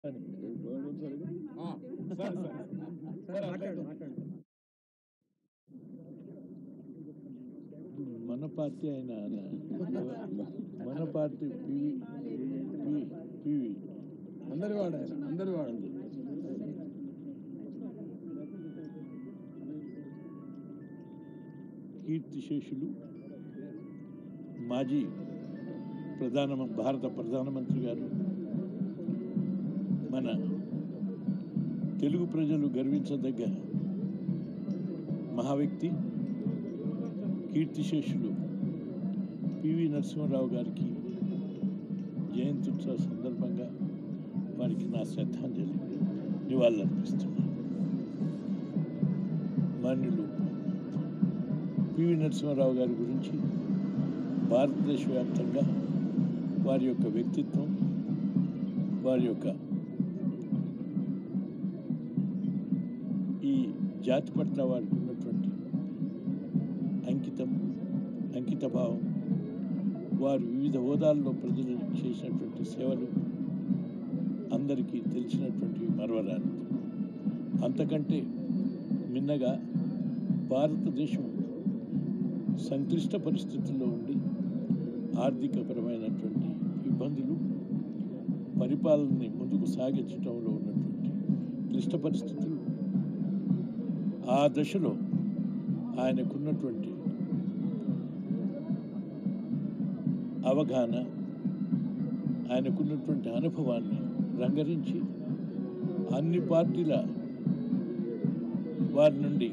ఆ, సరే సరే సరే మాట్లాడు మాట్లాడు మన పార్టీ ఆయన మన పార్టీ పివి పివి పివి అందరి వాడు ఆయన అందరి వాడు కీర్తిశేషులు మాజీ ప్రధాన భారత ప్రధానమంత్రి గారు మన తెలుగు ప్రజలు గర్వించదగ్గ మహావ్యక్తి కీర్తిశేషులు పివి నరసింహారావు గారికి జయంతి ఉత్సవ సందర్భంగా వారికి నా శ్రద్ధాంజలి నివాళులర్పిస్తున్నాను మాన్యులు పివి నరసింహారావు గారి గురించి భారతదేశ వ్యాప్తంగా వారి యొక్క వ్యక్తిత్వం వారి యొక్క ఈ జాతి పట్ల వారికి ఉన్నటువంటి అంకితం అంకిత భావం వారు వివిధ హోదాల్లో ప్రజలకు చేసినటువంటి సేవలు అందరికీ తెలిసినటువంటి మరవరాని అంతకంటే మిన్నగా భారతదేశం సంక్లిష్ట పరిస్థితుల్లో ఉండి ఆర్థికపరమైనటువంటి ఇబ్బందులు పరిపాలనని ముందుకు సాగించడంలో ఉన్నటువంటి క్లిష్ట పరిస్థితులు ఆ దశలో ఆయనకున్నటువంటి అవగాహన ఆయనకున్నటువంటి అనుభవాన్ని రంగరించి అన్ని పార్టీల వారి నుండి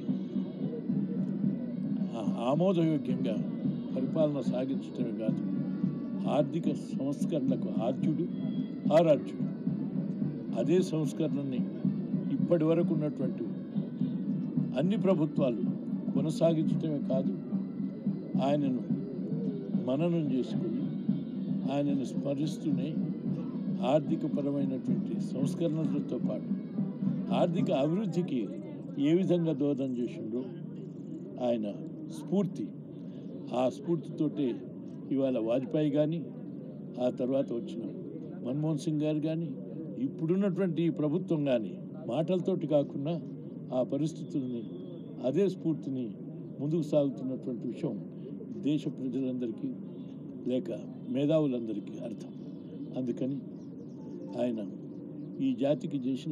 ఆ- ఆమోదయోగ్యంగా పరిపాలన సాగించడమే కాదు ఆర్థిక సంస్కరణలకు ఆద్యుడు ఆరాధ్యుడు అదే సంస్కరణని ఇప్పటి వరకు ఉన్నటువంటి అన్ని ప్రభుత్వాలు కొనసాగించడమే కాదు ఆయనను మననం చేసుకుని ఆయనను స్మరిస్తూనే ఆర్థికపరమైనటువంటి సంస్కరణలతో పాటు ఆర్థిక అభివృద్ధికి ఏ విధంగా దోహదం చేసిండో ఆయన స్ఫూర్తి ఆ స్ఫూర్తితోటే ఇవాళ వాజ్పేయి కానీ ఆ తర్వాత వచ్చిన మన్మోహన్ సింగ్ గారు కానీ ఇప్పుడున్నటువంటి ఈ ప్రభుత్వం కానీ మాటలతోటి కాకుండా ఆ పరిస్థితుల్ని అదే స్ఫూర్తిని ముందుకు సాగుతున్నటువంటి విషయం దేశ ప్రజలందరికీ లేక మేధావులందరికీ అర్థం అందుకని ఆయన ఈ జాతికి చేసిన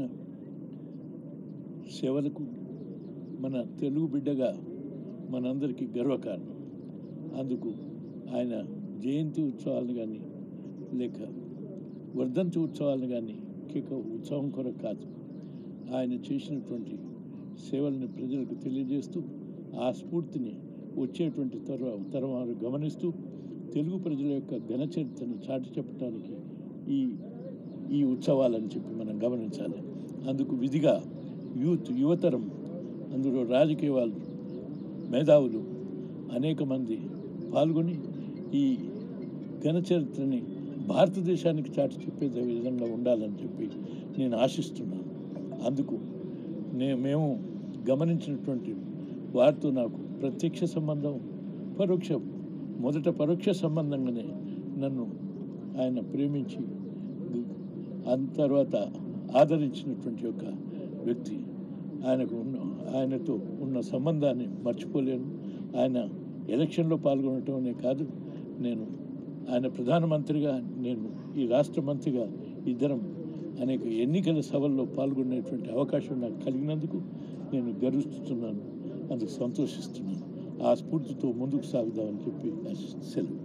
సేవలకు మన తెలుగు బిడ్డగా మనందరికీ గర్వకారణం అందుకు ఆయన జయంతి ఉత్సవాలను కానీ లేక వర్ధంతి ఉత్సవాలను కానీ కేక ఉత్సవం కొరకు కాదు ఆయన చేసినటువంటి సేవల్ని ప్రజలకు తెలియజేస్తూ ఆ స్ఫూర్తిని వచ్చేటువంటి తర తరం వారు గమనిస్తూ తెలుగు ప్రజల యొక్క ఘన చరిత్రను చాటి చెప్పడానికి ఈ ఈ ఉత్సవాలని చెప్పి మనం గమనించాలి అందుకు విధిగా యూత్ యువతరం అందులో రాజకీయ వాళ్ళు మేధావులు అనేక మంది పాల్గొని ఈ ఘన చరిత్రని భారతదేశానికి చాటి చెప్పే విధంగా ఉండాలని చెప్పి నేను ఆశిస్తున్నాను అందుకు నే మేము గమనించినటువంటి వారితో నాకు ప్రత్యక్ష సంబంధం పరోక్ష మొదట పరోక్ష సంబంధంగానే నన్ను ఆయన ప్రేమించి ఆ తర్వాత ఆదరించినటువంటి యొక్క వ్యక్తి ఆయనకు ఉన్న ఆయనతో ఉన్న సంబంధాన్ని మర్చిపోలేను ఆయన ఎలక్షన్లో పాల్గొనటమే కాదు నేను ఆయన ప్రధానమంత్రిగా నేను ఈ రాష్ట్ర మంత్రిగా ఇద్దరం అనేక ఎన్నికల సభల్లో పాల్గొనేటువంటి అవకాశం నాకు కలిగినందుకు నేను గర్విస్తున్నాను అందుకు సంతోషిస్తున్నాను ఆ స్ఫూర్తితో ముందుకు సాగుదామని చెప్పి ఆశిస్తూ సెలవు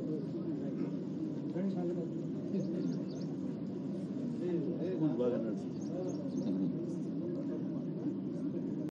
బాగా నడుస్తుంది